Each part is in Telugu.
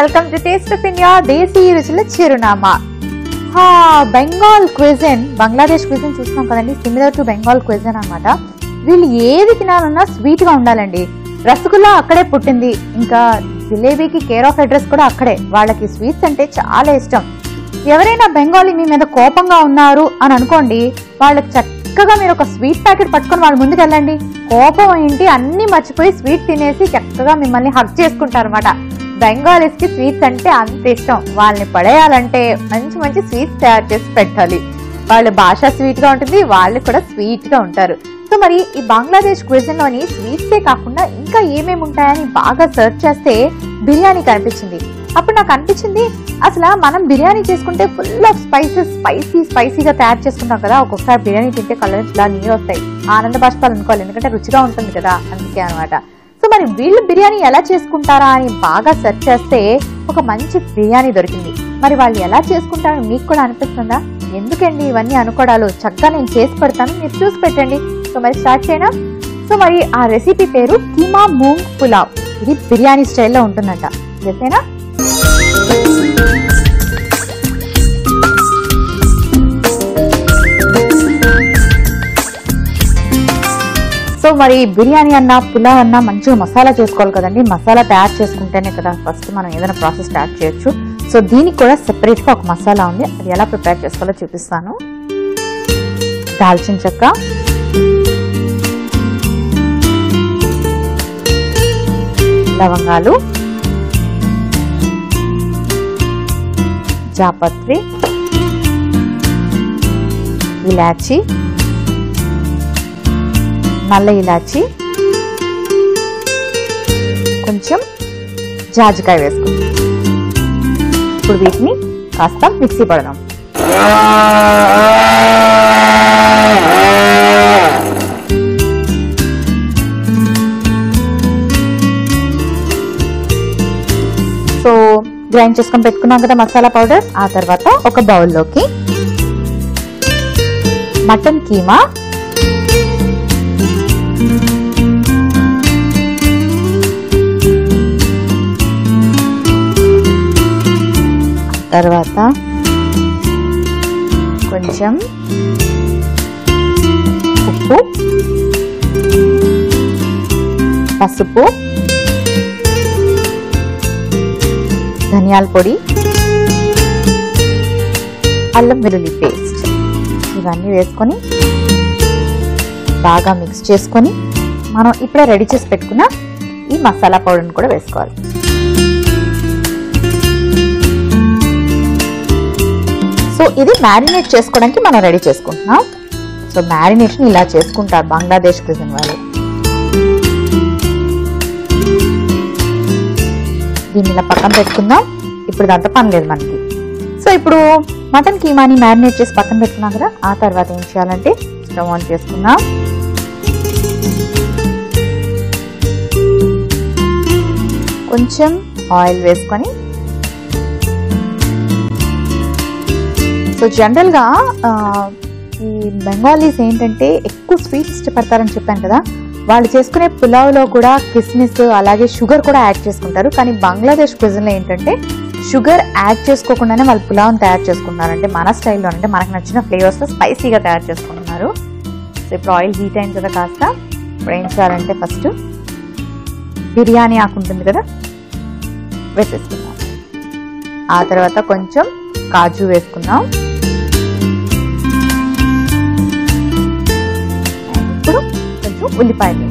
welcome to taste of India దేశీ రుచుల చిరునామా హా, బెంగాల్ క్విజన్ బంగ్లాదేశ్ క్విజన్ చూస్తున్నాం కదండి సిమిలర్ టు బెంగాల్ క్విజన్ అన్నమాట వీళ్ళు ఏది తినాలన్నా స్వీట్ గా ఉండాలండి రసగుల్లా అక్కడే పుట్టింది ఇంకా జిలేబీకి కేర్ ఆఫ్ అడ్రస్ కూడా అక్కడే వాళ్ళకి స్వీట్స్ అంటే చాలా ఇష్టం ఎవరైనా బెంగాలీ మీ మీద కోపంగా ఉన్నారు అని అనుకోండి వాళ్ళకి చక్కగా మీరు ఒక స్వీట్ ప్యాకెట్ పట్టుకొని వాళ్ళ ముందుకు వెళ్ళండి కోపం ఏంటి అన్ని మర్చిపోయి స్వీట్ తినేసి చక్కగా మిమ్మల్ని హక్ చేసుకుంటారు అనమాట బెంగాలీస్ కి స్వీట్స్ అంటే అంత ఇష్టం వాళ్ళని పడేయాలంటే మంచి మంచి స్వీట్స్ తయారు చేసి పెట్టాలి వాళ్ళ భాష స్వీట్ గా ఉంటుంది వాళ్ళు కూడా స్వీట్ గా ఉంటారు సో మరి ఈ బంగ్లాదేశ్ క్విజన్ లోని స్వీట్సే కాకుండా ఇంకా ఏమేమి ఉంటాయని బాగా సెర్చ్ చేస్తే బిర్యానీ కనిపించింది అప్పుడు నాకు అనిపించింది అసలు మనం బిర్యానీ చేసుకుంటే ఫుల్ ఆఫ్ స్పైసెస్ స్పైసీ స్పైసీగా తయారు చేసుకుంటాం కదా ఒక్కొక్కసారి బిర్యానీ తింటే కలర్ ఇలా నీరు వస్తాయి ఆనంద బాష్పాలు అనుకోవాలి ఎందుకంటే రుచిగా ఉంటుంది కదా అందుకే అనమాట సో మరి వీళ్ళు బిర్యానీ ఎలా చేసుకుంటారా అని బాగా సెర్చ్ చేస్తే ఒక మంచి బిర్యానీ దొరికింది మరి వాళ్ళు ఎలా చేసుకుంటారని మీకు కూడా అనిపిస్తుందా ఎందుకండి ఇవన్నీ అనుకోవడాలు చక్కగా నేను చేసి పెడతాను మీరు చూసి పెట్టండి సో మరి స్టార్ట్ చేయనా సో మరి ఆ రెసిపీ పేరు కీమా మూంగ్ పులావ్ ఇది బిర్యానీ స్టైల్లో ఉంటుందంట చేసేనా సో మరి బిర్యానీ అన్నా పులావ్ అన్నా మంచిగా మసాలా చేసుకోవాలి కదండి మసాలా తయారు చేసుకుంటేనే కదా ఫస్ట్ మనం ఏదైనా ప్రాసెస్ స్టార్ట్ చేయొచ్చు సో దీనికి కూడా సెపరేట్ గా ఒక మసాలా ఉంది అది ఎలా ప్రిపేర్ చేసుకోవాలో చూపిస్తాను దాల్చిన చెక్క లవంగాలు జాపత్రి ఇలాచి నల్ల ఇలాచి కొంచెం జాజికాయ వేసుకుందాం ఇప్పుడు వీటిని కాస్త మిక్సీ పడదాం సో గ్రైండ్ చేసుకొని పెట్టుకున్నాం కదా మసాలా పౌడర్ ఆ తర్వాత ఒక బౌల్లోకి మటన్ కీమా తర్వాత కొంచెం ఉప్పు పసుపు ధనియాల పొడి అల్లం వెల్లుల్లి పేస్ట్ ఇవన్నీ వేసుకొని బాగా మిక్స్ చేసుకొని మనం ఇప్పుడే రెడీ చేసి పెట్టుకున్న ఈ మసాలా పౌడర్ని కూడా వేసుకోవాలి సో ఇది మ్యారినేట్ చేసుకోవడానికి మనం రెడీ చేసుకుంటున్నాం సో మ్యారినేషన్ ఇలా చేసుకుంటారు బంగ్లాదేశ్ క్రిజన్ వాళ్ళు దీన్ని ఇలా పక్కన పెట్టుకుందాం ఇప్పుడు ఇదంతా పని లేదు మనకి సో ఇప్పుడు మటన్ కీమాని మ్యారినేట్ చేసి పక్కన పెట్టుకున్నాం కదా ఆ తర్వాత ఏం చేయాలంటే స్టవ్ ఆన్ చేసుకుందాం కొంచెం ఆయిల్ వేసుకొని సో జనరల్గా ఈ బెంగాలీస్ ఏంటంటే ఎక్కువ స్వీట్స్ ఇష్టపడతారని చెప్పాను కదా వాళ్ళు చేసుకునే పులావ్లో కూడా కిస్మిస్ అలాగే షుగర్ కూడా యాడ్ చేసుకుంటారు కానీ బంగ్లాదేశ్ క్విజన్లో ఏంటంటే షుగర్ యాడ్ చేసుకోకుండానే వాళ్ళు పులావ్ని తయారు చేసుకుంటున్నారు అంటే మన స్టైల్లో అంటే మనకు నచ్చిన ఫ్లేవర్స్తో స్పైసీగా తయారు చేసుకుంటున్నారు సో ఇప్పుడు ఆయిల్ హీట్ అయిన తర్వాత కాస్త ఇప్పుడు ఏం చేయాలంటే ఫస్ట్ బిర్యానీ ఆకు ఉంటుంది కదా వేసేసుకుందాం ఆ తర్వాత కొంచెం కాజు వేసుకుందాం ఇప్పుడు కొంచెం ఉల్లిపాయలు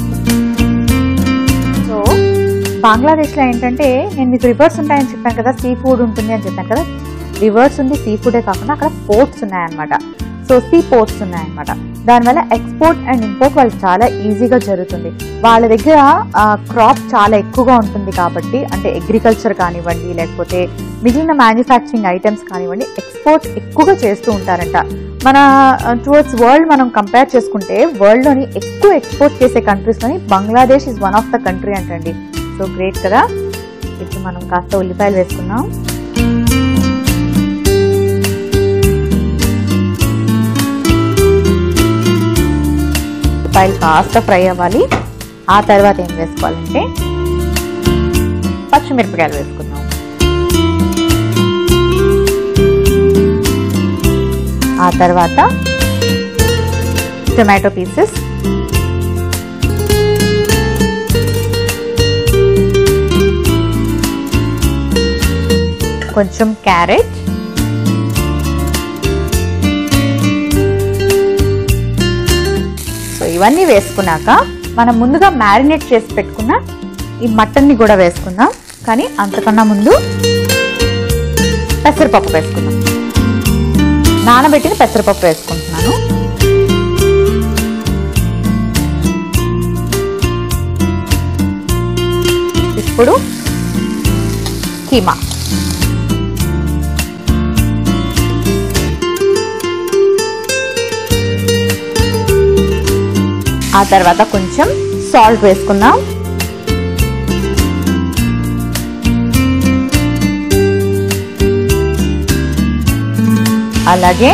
సో బంగ్లాదేశ్లో ఏంటంటే నేను మీకు రివర్స్ ఉంటాయని చెప్పాను కదా సీ ఫుడ్ ఉంటుంది అని చెప్పాను కదా రివర్స్ ఉంది సీ ఫుడే కాకుండా అక్కడ పోర్ట్స్ ఉన్నాయన్నమాట సో సీ పోర్ట్స్ ఉన్నాయన్నమాట దానివల్ల ఎక్స్పోర్ట్ అండ్ ఇంపోర్ట్ వాళ్ళకి చాలా ఈజీగా జరుగుతుంది వాళ్ళ దగ్గర క్రాప్ చాలా ఎక్కువగా ఉంటుంది కాబట్టి అంటే అగ్రికల్చర్ కానివ్వండి లేకపోతే మిగిలిన మ్యానుఫ్యాక్చరింగ్ ఐటమ్స్ కానివ్వండి ఎక్స్పోర్ట్ ఎక్కువగా చేస్తూ ఉంటారంట మన టువర్డ్స్ వరల్డ్ మనం కంపేర్ చేసుకుంటే వరల్డ్లోని ఎక్కువ ఎక్స్పోర్ట్ చేసే కంట్రీస్లోని Bangladesh is one of the country అంటండి సో గ్రేట్ కదా ఇప్పుడు మనం కాస్త ఉల్లిపాయలు వేసుకున్నాం ఉల్లిపాయలు కాస్త ఫ్రై అవ్వాలి ఆ తర్వాత ఏం వేసుకోవాలంటే పచ్చిమిరపకాయలు వేసుకుందాం తర్వాత టొమాటో పీసెస్ కొంచెం క్యారెట్ సో ఇవన్నీ వేసుకున్నాక మనం ముందుగా మ్యారినేట్ చేసి పెట్టుకున్న ఈ మటన్ని కూడా వేసుకుందాం కానీ అంతకన్నా ముందు పెసరపప్పు వేసుకుందాం నానబెట్టిన పెసరపప్పు వేసుకుంటున్నాను ఇప్పుడు కీమా ఆ తర్వాత కొంచెం సాల్ట్ వేసుకుందాం అలాగే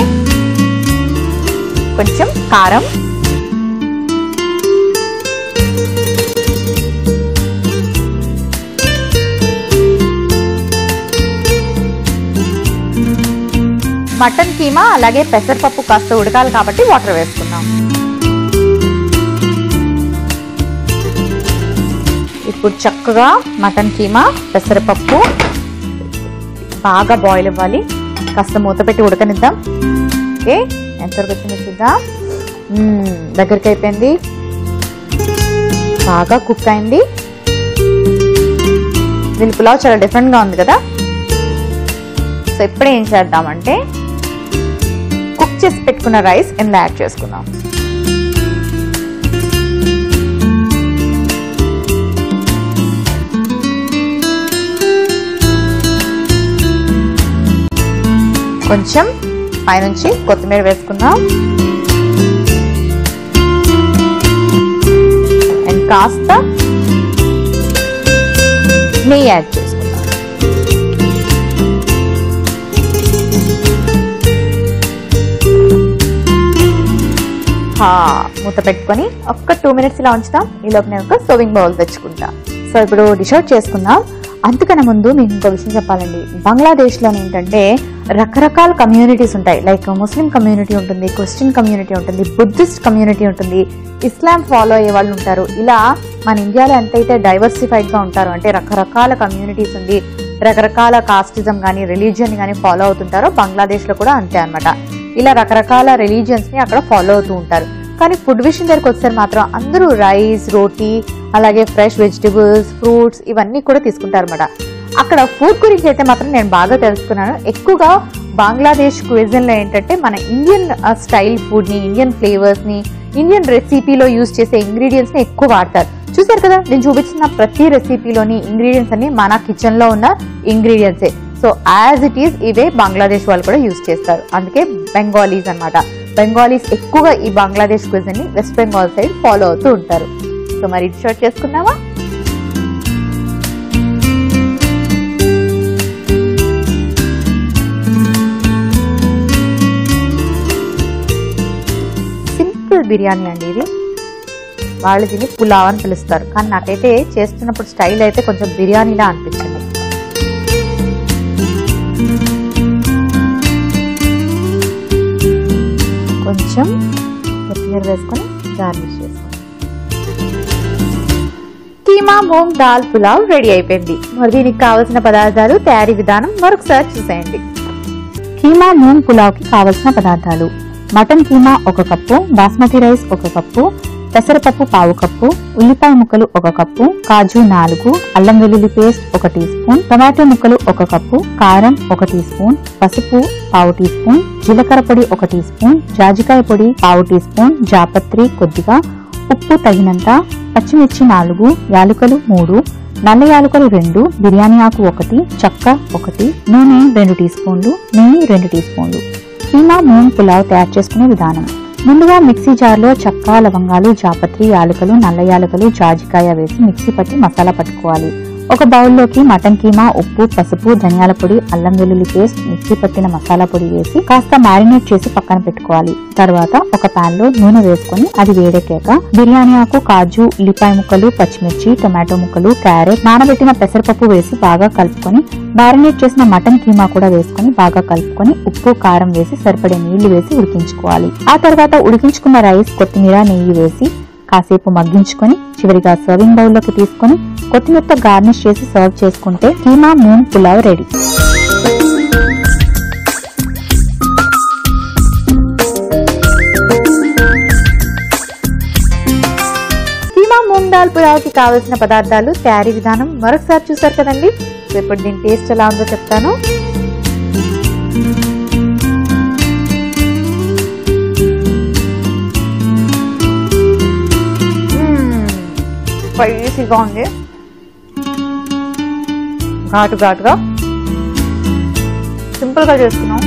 కొంచెం కారం మటన్ కీమా అలాగే పెసరపప్పు కాస్త ఉడకాలి కాబట్టి వాటర్ వేసుకుందాం ఇప్పుడు చక్కగా మటన్ కీమా పెసరపప్పు బాగా బాయిల్ ఇవ్వాలి కాస్త మూత పెట్టి ఉడకనిద్దాం ఓకే ఎంతవరకు వచ్చిందో చూద్దాం మ్మ్, దగ్గరికి అయిపోయింది బాగా కుక్ అయింది దీని పులావ్ చాలా డిఫరెంట్గా ఉంది కదా సో ఇప్పుడు ఏం చేద్దామంటే కుక్ చేసి పెట్టుకున్న రైస్ ఇందులో యాడ్ చేసుకుందాం కొంచెం పైనుంచి కొత్తిమీర వేసుకుందాం అండ్ కాస్త నెయ్యి యాడ్ చేసుకుందాం హా, మూత పెట్టుకొని ఒక్క టూ మినిట్స్ ఇలా ఉంచుతాం ఈ లోపు నేను ఒక సర్వింగ్ బౌల్ తెచ్చుకుంటా సో ఇప్పుడు డిష్ అవుట్ చేసుకుందాం అంతకన్నా ముందు మీకు ఇంకో విషయం చెప్పాలండి బంగ్లాదేశ్లో ఏంటంటే రకరకాల కమ్యూనిటీస్ ఉంటాయి లైక్ ముస్లిం కమ్యూనిటీ ఉంటుంది క్రిస్టియన్ కమ్యూనిటీ ఉంటుంది బుద్ధిస్ట్ కమ్యూనిటీ ఉంటుంది ఇస్లాం ఫాలో అయ్యే వాళ్ళు ఉంటారు ఇలా మన ఇండియాలో ఎంతైతే డైవర్సిఫైడ్గా ఉంటారో అంటే రకరకాల కమ్యూనిటీస్ ఉంది రకరకాల కాస్టిజం కానీ రిలీజియన్ కానీ ఫాలో అవుతుంటారో బంగ్లాదేశ్లో కూడా అంతే అన్నమాట ఇలా రకరకాల రిలీజియన్స్ ని అక్కడ ఫాలో అవుతూ ఉంటారు కానీ ఫుడ్ విషయం దగ్గరకు వచ్చేసరి మాత్రం అందరూ రైస్ రోటీ అలాగే ఫ్రెష్ వెజిటబుల్స్ ఫ్రూట్స్ ఇవన్నీ కూడా తీసుకుంటారు అన్నమాట అక్కడ ఫుడ్ గురించి అయితే మాత్రం నేను బాగా తెలుసుకున్నాను ఎక్కువగా బంగ్లాదేశ్ క్విజన్లో ఏంటంటే మన ఇండియన్ స్టైల్ ఫుడ్ని ఇండియన్ ఫ్లేవర్స్ని ఇండియన్ రెసిపీలో యూస్ చేసే ఇంగ్రీడియంట్స్ని ఎక్కువ వాడతారు చూసారు కదా నేను చూపించిన ప్రతి రెసిపీలోని ఇంగ్రీడియంట్స్ అన్ని మన కిచెన్లో ఉన్న ఇంగ్రీడియంట్సే సో యాజ్ ఇట్ ఈస్ ఇవే బంగ్లాదేశ్ వాళ్ళు కూడా యూస్ చేస్తారు అందుకే బెంగాలీస్ అన్నమాట బెంగాలీస్ ఎక్కువగా ఈ బంగ్లాదేశ్ క్విజన్ ని వెస్ట్ బెంగాల్ సైడ్ ఫాలో అవుతూ ఉంటారు సో మరి ఇది షార్ట్ చేసుకుందామా సింపుల్ బిర్యానీ అండి ఇది వాళ్ళు దీన్ని పులావ్ అని పిలుస్తారు కానీ నాకైతే చేస్తున్నప్పుడు స్టైల్ అయితే కొంచెం బిర్యానీలా అనిపించింది కొంచెం కొత్తిమీర వేసుకొని గార్నిష్ చేసుకోండి కీమా మూంగ్ దాల్ పులావ్ రెడీ అయిపోయింది మరి దీనికి కావలసిన పదార్థాలు తయారీ విధానం మరొకసారి చూసేయండి కీమా మూంగ్ పులావ్కి కావలసిన పదార్థాలు మటన్ కీమా ఒక కప్పు బాస్మతి రైస్ ఒక కప్పు పెసరపప్పు పావు కప్పు ఉల్లిపాయ ముక్కలు ఒక కప్పు కాజు నాలుగు అల్లం వెల్లుల్లి పేస్ట్ ఒక టీ స్పూన్ టొమాటో ముక్కలు ఒక కప్పు కారం ఒక టీ స్పూన్ పసుపు పావు టీ స్పూన్ జీలకర్ర పొడి ఒక టీ స్పూన్ జాజికాయ పొడి పావు టీ స్పూన్ జాపత్రి కొద్దిగా ఉప్పు తగినంత పచ్చిమిర్చి నాలుగు యాలుకలు మూడు నల్ల యాలుకలు రెండు బిర్యానీ ఆకు ఒకటి చెక్క ఒకటి నూనె రెండు టీ స్పూన్లు నెయ్యి రెండు టీ స్పూన్లు కీమా మూన్ పులావ్ తయారు చేసుకునే విధానం ముందుగా మిక్సీ జార్లో చెక్క లవంగాలు జాపత్రి యాలకులు నల్ల యాలకులు జాజికాయ వేసి మిక్సీ పట్టి మసాలా పట్టుకోవాలి ఒక బౌల్లోకి మటన్ కీమా ఉప్పు పసుపు ధనియాల పొడి అల్లం వెల్లుల్లి పేస్ట్ మిక్సీ పట్టిన మసాలా పొడి వేసి కాస్త మ్యారినేట్ చేసి పక్కన పెట్టుకోవాలి తర్వాత ఒక పాన్ లో నూనె వేసుకొని అది వేడెక్కాక బిర్యానీ ఆకు కాజు ఉల్లిపాయ ముక్కలు పచ్చిమిర్చి టొమాటో ముక్కలు క్యారెట్ నానబెట్టిన పెసరపప్పు వేసి బాగా కలుపుకొని మ్యారినేట్ చేసిన మటన్ కీమా కూడా వేసుకొని బాగా కలుపుకొని ఉప్పు కారం వేసి సరిపడే నీళ్లు వేసి ఉడికించుకోవాలి ఆ తర్వాత ఉడికించుకున్న రైస్ కొత్తిమీర నెయ్యి వేసి కాసేపు మగ్గించుకొని చివరిగా సర్వింగ్ బౌల్లోకి తీసుకొని కొత్తిమీరతో గార్నిష్ చేసి సర్వ్ చేసుకుంటే కీమా మూన్ పులావ్ రెడీ కీమా మూంగ్ దాల్ పులావ్కి కావలసిన పదార్థాలు తయారీ విధానం మరొకసారి చూసారు కదండి సో ఇప్పుడు దీని టేస్ట్ ఎలా ఉందో చెప్తాను స్పైసీగా ఉంది ఘాటు ఘాటుగా సింపుల్గా చేసుకున్నాం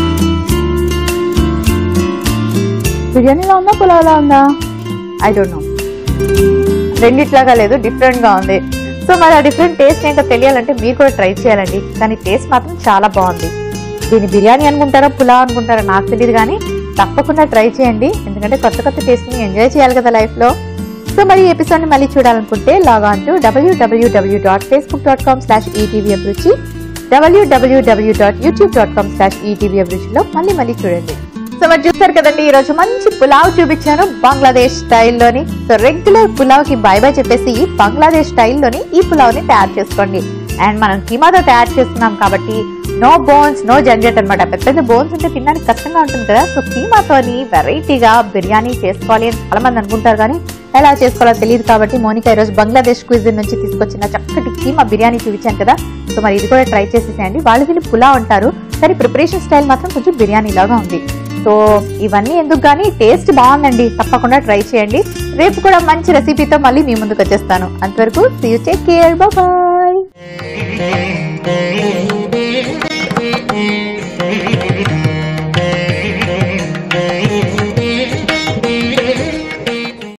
బిర్యానీలో ఉందా పులావ్లా ఉందా ఐ డోంట్ నో రెండిట్లాగా లేదు డిఫరెంట్ గా ఉంది సో మరి ఆ డిఫరెంట్ టేస్ట్ ఏంటో తెలియాలంటే మీరు కూడా ట్రై చేయాలండి కానీ టేస్ట్ మాత్రం చాలా బాగుంది దీన్ని బిర్యానీ అనుకుంటారా పులావ్ అనుకుంటారా నాకు తెలియదు కానీ తప్పకుండా ట్రై చేయండి ఎందుకంటే కొత్త కొత్త టేస్ట్ ని ఎంజాయ్ చేయాలి కదా లైఫ్ లో సో మరి ఈ ఎపిసోడ్ ని మళ్ళీ చూడాలనుకుంటే log on to W W W dot Facebook dot com slash ETV Abhiruchi W W W dot YouTube dot com slash ETV అభిరుచిలో మళ్ళీ మళ్ళీ చూడండి సో మరి చూస్తారు కదండి ఈ రోజు మంచి పులావ్ చూపించాను బంగ్లాదేశ్ స్టైల్లోని సో రెగ్యులర్ పులావ్ కి బై బై చెప్పేసి బంగ్లాదేశ్ స్టైల్లోని ఈ పులావ్ ని తయారు చేసుకోండి అండ్ మనం కీమాతో తయారు చేస్తున్నాం కాబట్టి నో బోన్స్ నో జంజట్ అనమాట పెద్ద పెద్ద బోన్స్ ఉంటే తినడానికి కష్టంగా ఉంటుంది కదా సో కీమాతోని వెరైటీగా బిర్యానీ చేసుకోవాలి అని చాలా మంది అనుకుంటారు కానీ ఎలా చేసుకోవాలో తెలియదు కాబట్టి మోనికా ఈరోజు బంగ్లాదేశ్ క్విజిన్ నుంచి తీసుకొచ్చిన చక్కటి కీమా బిర్యానీ చూపించాను కదా సో మరి ఇది కూడా ట్రై చేసేసేయండి వాళ్ళు దీన్ని పులావ్ అంటారు కానీ ప్రిపరేషన్ స్టైల్ మాత్రం కొంచెం బిర్యానీ లాగా ఉంది సో ఇవన్నీ ఎందుకు కానీ టేస్ట్ బాగుందండి తప్పకుండా ట్రై చేయండి రేపు కూడా మంచి రెసిపీతో మళ్ళీ మీ ముందుకు వచ్చేస్తాను అంతవరకు see you take care bye